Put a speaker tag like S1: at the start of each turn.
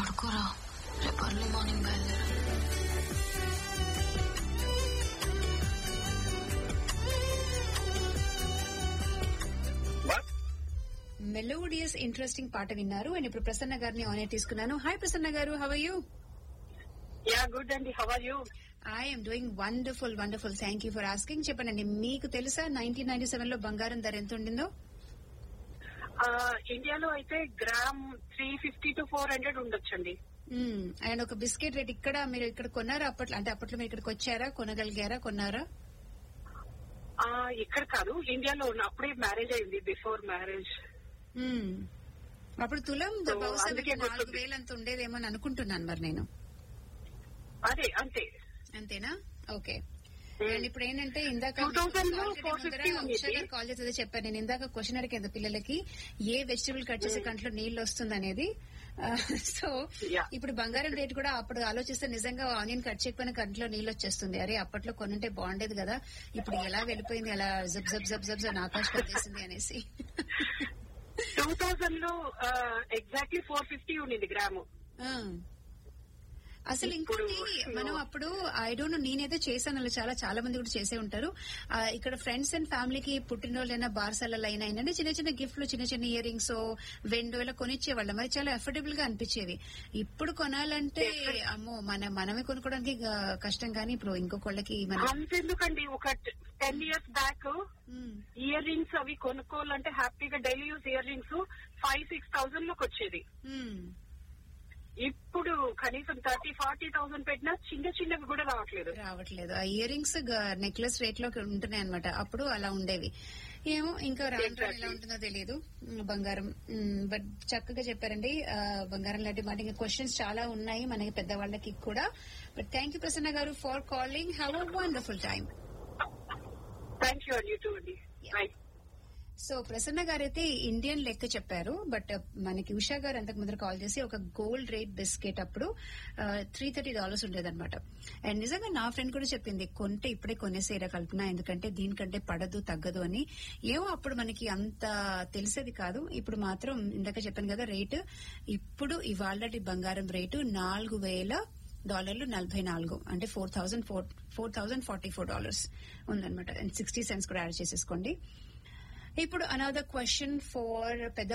S1: పడుకోరా రేపు early morning బయలుదేరా
S2: melodious interesting పాట విన్నారు అండ్ ఇప్పుడు ప్రసన్న గారిని ఆన్ ఎయిర్ తీసుకున్నాను హాయ్ ప్రసన్న గారు హవ్ యూ
S3: యా గుడ్ అండి how are you
S2: I'm doing wonderful wonderful thank you for asking చెప్పండి మీకు తెలుసా నైన్టీన్ నైన్టీ సెవెన్ లో బంగారం ధర ఎంత ఉండిందో
S3: ఇండియాలో అయితే gram three fifty to four hundred ఉండొచ్చండి
S2: మ్మ్. అండ్ ఒక బిస్కెట్ రేట్ ఇక్కడ మీరు ఇక్కడ కొన్నారా అప్పట్లో అంటే అప్పట్లో మీరు ఇక్కడికి వచ్చారా కొనగలిగారా కొన్నారా
S3: ఆ, ఇక్కడ కాదు ఇండియాలో ఉన్న అప్పుడే మ్యారేజ్ అయింది బిఫోర్ మ్యారేజ్
S2: మ్మ్. అప్పుడు తులం
S3: So,
S2: బహుశా
S3: అందుకే
S2: మీకు నాలుగు
S3: గుర్తుంది.
S2: వేలు అంత ఉండేదేమో అని అనుకుంటున్నాను మరి నేను
S3: అదే అంతే
S2: అంతేనా ఓకే
S3: Hmm.
S2: అండ్ ఇప్పుడు ఏంటంటే ఇందాక
S3: 2000 లో
S2: already
S3: 450
S2: ముందర
S3: ఉంది.
S2: ఉషా గారు కాల్ చేసేది చెప్పాను నేను ఇందాక క్వశ్చన్ అడిగేది పిల్లలకి ఏ వెజిటబుల్ కట్ చేసే కంట్లో నీళ్లు వస్తుంది అనేది సో
S3: Yeah.
S2: ఇప్పుడు బంగారం రేట్ కూడా అప్పుడు ఆలోచిస్తే నిజంగా ఆనియన్ కట్ చేయకపోయినా కంట్లో నీళ్ళు వచ్చేస్తుంది అరే అప్పట్లో కొనుంటే బాగుండేది కదా ఇప్పుడు ఎలా వెళ్ళిపోయింది అలా జబ్ జబ్ జబ్ జబ్ అని ఆకాశ్ పట్టేసింది అనేసి
S3: టూ థౌజండ్ లో ఎగ్జాక్ట్లీ ఫోర్ ఫిఫ్టీ ఉండింది గ్రాము
S2: ఆ. అసలు ఇంకోటి
S3: ఇప్పుడు-
S2: మనం అప్పుడు ఐ డోంట్ నో నేనైతే చేశాను అలా చాలా చాలా మంది కూడా చేసే ఉంటారు ఆ, ఇక్కడ ఫ్రెండ్స్ అండ్ ఫ్యామిలీకి పుట్టినరోజైనా బార్సాలలో అయినా ఏంటంటే చిన్న చిన్న గిఫ్ట్లు చిన్న చిన్న ఇయర్ రింగ్స్ వెండో ఇలా కొనిచ్చేవాళ్ళం మరి చాలా అఫోర్డబుల్ గా అనిపించేవి ఇప్పుడు కొనాలంటే అమ్మో మన మనమే కొనుక్కోవడానికి ఆ, కష్టం కానీ ఇప్పుడు ఇంకొకళ్ళకి మన
S3: అంతెందుకండి ఒక ten years back
S2: um,
S3: earrings అవి కొనుక్కోవాలంటే హ్యాపీగా daily use earrings five six thousand లోకి వచ్చేది
S2: ఉమ్.
S3: ఇప్పుడు కనీసం థర్టీ ఫార్టీ థౌసండ్ పెట్టినా చిన్న చిన్నవి కూడా రావట్లేదు
S2: రావట్లేదు ఆ ఇయర్ రింగ్స్ నెక్లెస్ రేట్ లో ఉంటున్నాయి అనమాట అప్పుడు అలా ఉండేవి ఏమో ఇంకా రాను రాను ఎలా
S3: Exactly.
S2: ఉంటుందో తెలియదు ఉమ్, బంగారం బట్ చక్కగా చెప్పారండి ఆ, బంగారం లాంటి మాట ఇంకా క్వశ్చన్స్ చాలా ఉన్నాయి మనకి పెద్దవాళ్ళకి కూడా బట్ థ్యాంక్ యూ ప్రసన్న గారు for calling have a wonderful time
S3: thank you అండి టూ అండి
S2: Yeah.
S3: రైట్
S2: సో ప్రసన్న గారు అయితే ఇండియన్ లెక్క చెప్పారు బట్ మనకి ఉషా గారు అంతకు ముందర కాల్ చేసి ఒక గోల్డ్ రేట్ బిస్కెట్ అప్పుడు త్రీ థర్టీ డాలర్స్ ఉండేదన్నమాట అండ్ నిజంగా నా ఫ్రెండ్ కూడా చెప్పింది కొంటే ఇప్పుడే కొనేసేరా కల్పన ఎందుకంటే దీనికంటే పడదు తగ్గదు అని ఏమో అప్పుడు మనకి అంత తెలిసేది కాదు ఇప్పుడు మాత్రం ఇందాక చెప్పాను కదా రేటు ఇప్పుడు ఇవాళ బంగారం రేటు నాలుగు వేల డాలర్లు నలభై నాలుగు అంటే four thousand four four thousand forty four dollars ఉందన్నమాట అండ్ సిక్స్టీ సెంట్స్ కూడా యాడ్ చేసేసుకోండి ఇప్పుడు అనదర్ క్వశ్చన్ ఫర్ పెద్ద